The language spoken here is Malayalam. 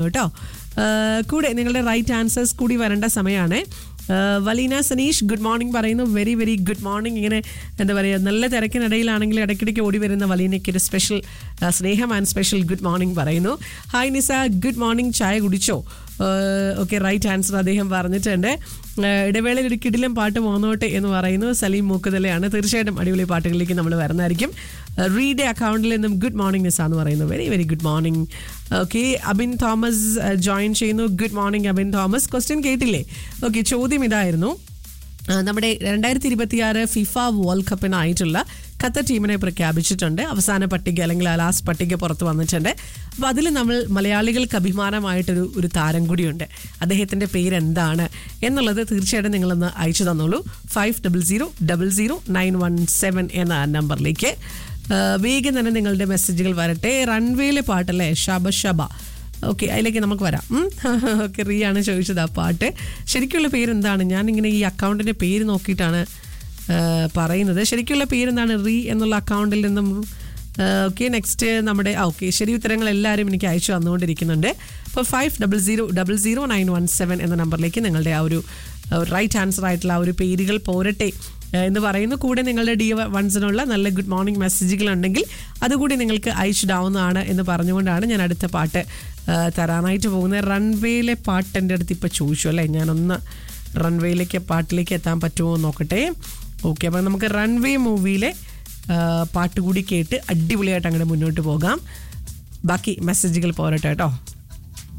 കേട്ടോ ആ, കൂടെ നിങ്ങളുടെ റൈറ്റ് ആൻസേഴ്സ് കൂടി വരേണ്ട സമയമാണ് വലീന സനീഷ് ഗുഡ് മോർണിംഗ് പറയുന്നു വെരി വെരി ഗുഡ് മോർണിംഗ് ഇങ്ങനെ എന്താ പറയുക നല്ല തിരക്കിനിടയിലാണെങ്കിൽ ഇടയ്ക്കിടയ്ക്ക് ഓടി വരുന്ന വലീനയ്ക്ക് ഒരു സ്പെഷ്യൽ സ്നേഹം ആൻഡ് സ്പെഷ്യൽ ഗുഡ് മോർണിംഗ് പറയുന്നു ഹായ് നിസ ഗുഡ് മോർണിംഗ് ചായ കുടിച്ചോ ഓക്കെ റൈറ്റ് ആൻസർ അദ്ദേഹം പറഞ്ഞിട്ടുണ്ട് ഏഹ് ഇടവേളയിൽ ഒരു കിടിലം പാട്ട് പോന്നോട്ടെ എന്ന് പറയുന്നു സലീം മൂക്കുതലയാണ് തീർച്ചയായിട്ടും അടിപൊളി പാട്ടുകളിലേക്ക് നമ്മൾ വരുന്നതായിരിക്കും റീഡേ അക്കൗണ്ടിൽ നിന്നും ഗുഡ് മോർണിംഗ് നിസ എന്ന് പറയുന്നു very very good morning okay Abin Thomas join ചെയ്യുന്നു good morning Abin Thomas question കേട്ടില്ലേ ഓക്കെ ചോദ്യം ഇതായിരുന്നു ആ, നമ്മുടെ രണ്ടായിരത്തി ഇരുപത്തിയാറ് ഫിഫ വേൾഡ് കപ്പിനായിട്ടുള്ള ഖത്തർ ടീമിനെ പ്രഖ്യാപിച്ചിട്ടുണ്ട് അവസാന പട്ടിക അല്ലെങ്കിൽ ആ ലാസ്റ്റ് പട്ടിക പുറത്ത് വന്നിട്ടുണ്ട് അപ്പോൾ അതിൽ നമ്മൾ മലയാളികൾക്ക് അഭിമാനമായിട്ടൊരു ഒരു താരം കൂടിയുണ്ട് അദ്ദേഹത്തിൻ്റെ പേര് എന്താണ് എന്നുള്ളത് തീർച്ചയായിട്ടും നിങ്ങളൊന്ന് അയച്ചു തന്നോളൂ five double zero double zero nine one seven എന്ന നമ്പറിലേക്ക് ആ, വേഗം തന്നെ നിങ്ങളുടെ മെസ്സേജുകൾ വരട്ടെ റൺവേയിലെ പാട്ടല്ലേ ഷബ ഷബ ഓക്കെ അതിലേക്ക് നമുക്ക് വരാം ഓക്കെ റീ ആണ് ചോദിച്ചത് ആ പാട്ട് ശരിക്കുള്ള പേരെന്താണ് ഞാനിങ്ങനെ ഈ അക്കൗണ്ടിൻ്റെ പേര് നോക്കിയിട്ടാണ് ആ, പറയുന്നത് ശരിക്കുള്ള പേരെന്താണ് റീ എന്നുള്ള അക്കൗണ്ടിൽ നിന്നും ഓക്കെ നെക്സ്റ്റ് നമ്മുടെ ഓക്കെ ശരി ഉത്തരങ്ങൾ എല്ലാവരും എനിക്ക് അയച്ചു തന്നുകൊണ്ടിരിക്കുന്നുണ്ട് അപ്പോൾ five double zero double zero nine one seven എന്ന നമ്പറിലേക്ക് നിങ്ങളുടെ ആ ഒരു റൈറ്റ് ആൻസർ ആയിട്ടുള്ള ആ ഒരു പേരുകൾ പോരട്ടെ ഏഹ് എന്ന് പറയുന്നു കൂടെ നിങ്ങളുടെ ഡി വൺസിനുള്ള നല്ല ഗുഡ് മോർണിംഗ് മെസ്സേജുകൾ ഉണ്ടെങ്കിൽ അതുകൂടി നിങ്ങൾക്ക് അയച്ചിടാവുന്നതാണ് എന്ന് പറഞ്ഞുകൊണ്ടാണ് ഞാൻ അടുത്ത പാട്ട് ഏഹ് തരാനായിട്ട് പോകുന്നത് റൺവേയിലെ പാട്ട് എൻ്റെ അടുത്ത് ഇപ്പോൾ ചോദിച്ചു അല്ലേ ഞാനൊന്ന് റൺവേയിലേക്ക് പാട്ടിലേക്ക് എത്താൻ പറ്റുമോ എന്ന് നോക്കട്ടെ ഓക്കെ അപ്പം നമുക്ക് റൺവേ മൂവിയിലെ പാട്ട് കൂടി കേട്ട് അടിപൊളിയായിട്ട് അങ്ങോട്ട് മുന്നോട്ട് പോകാം ബാക്കി മെസ്സേജുകൾ പോരട്ടെ കേട്ടോ